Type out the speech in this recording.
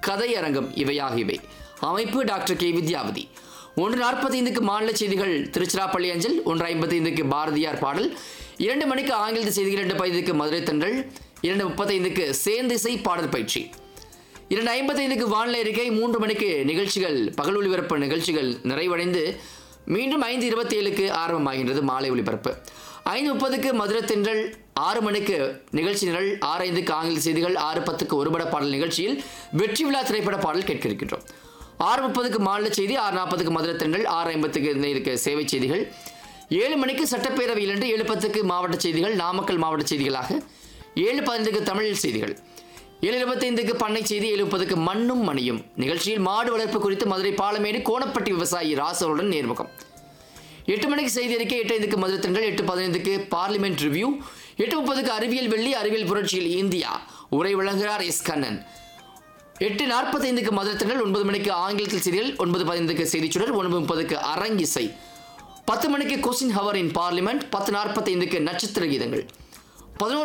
கதையரங்கம் இவையாகியவை அமைப்பு doctor K Vidyavathi ஒன்று நாற்பத்தைந்துக்கு மாநில செய்திகள் திருச்சிராப்பள்ளி அஞ்சல் ஒன்று ஐம்பத்தைந்துக்கு பாரதியார் பாடல் இரண்டு மணிக்கு ஆங்கில செய்திகள் இரண்டு பதினைந்துக்கு மதுரை தண்டல் இரண்டு முப்பத்தைந்துக்கு சேர்ந்திசை பாடல் பயிற்சி இரண்டு ஐம்பத்தைந்துக்கு வானிலை அறிக்கை மூன்று மணிக்கு நிகழ்ச்சிகள் பகல் ஒளிபரப்பு நிகழ்ச்சிகள் நிறைவடைந்து மீண்டும் ஐந்து இருபத்தி ஏழுக்கு ஆரம்பமாகின்றது மாலை ஒளிபரப்பு ஐந்து முப்பதுக்கு மதுரை தென்றல் ஆறு மணிக்கு நிகழ்ச்சி நிரல் ஆறு ஐந்துக்கு ஆங்கில செய்திகள் ஆறு பத்துக்கு ஒருபட பாடல் நிகழ்ச்சியில் வெற்றி விழா திரைப்பட பாடல் கேட்க இருக்கின்றோம் ஆறு முப்பதுக்கு மாநில செய்தி ஆறு நாற்பதுக்கு மதுரை தென்றல் ஆறு ஐம்பத்துக்கு இருக்க சேவை செய்திகள் ஏழு மணிக்கு சட்டப்பேரவையில் என்று ஏழு பத்துக்கு மாவட்ட செய்திகள் நாமக்கல் மாவட்ட செய்திகளாக ஏழு பதினைந்துக்கு தமிழ் செய்திகள் ஏழு இருபத்தைந்துக்கு பண்ணை செய்தி ஏழு முப்பதுக்கு மண்ணும் மணியும் நிகழ்ச்சியில் மாடு வளர்ப்பு குறித்து மதுரை பாலமேடு கோணப்பட்டி விவசாயி ராசவருடன் நேர்முகம் எட்டு மணிக்கு செய்தி அறிக்கை எட்டு ஐந்துக்கு மதுரை தென்றல் எட்டு பதினைந்துக்கு பார்லிமெண்ட் ரிவ்யூ எட்டு முப்பதுக்கு அறிவியல் வெள்ளி அறிவியல் புரட்சியில் இந்தியா உரை வழங்குகிறார் எஸ் கண்ணன் எட்டு நாற்பத்தைந்துக்கு மதுரை தென்றல் ஒன்பது மணிக்கு ஆங்கிலத்தில் செய்திகள் ஒன்பது பதினைந்துக்கு செய்திச்சுடர் ஒன்பது முப்பதுக்கு அரங்கிசை பத்து மணிக்கு கொஸ்டின் ஹவர் இன் பார்லிமெண்ட் பத்து நாற்பத்தைந்துக்கு நட்சத்திர கீதங்கள் பதினோரு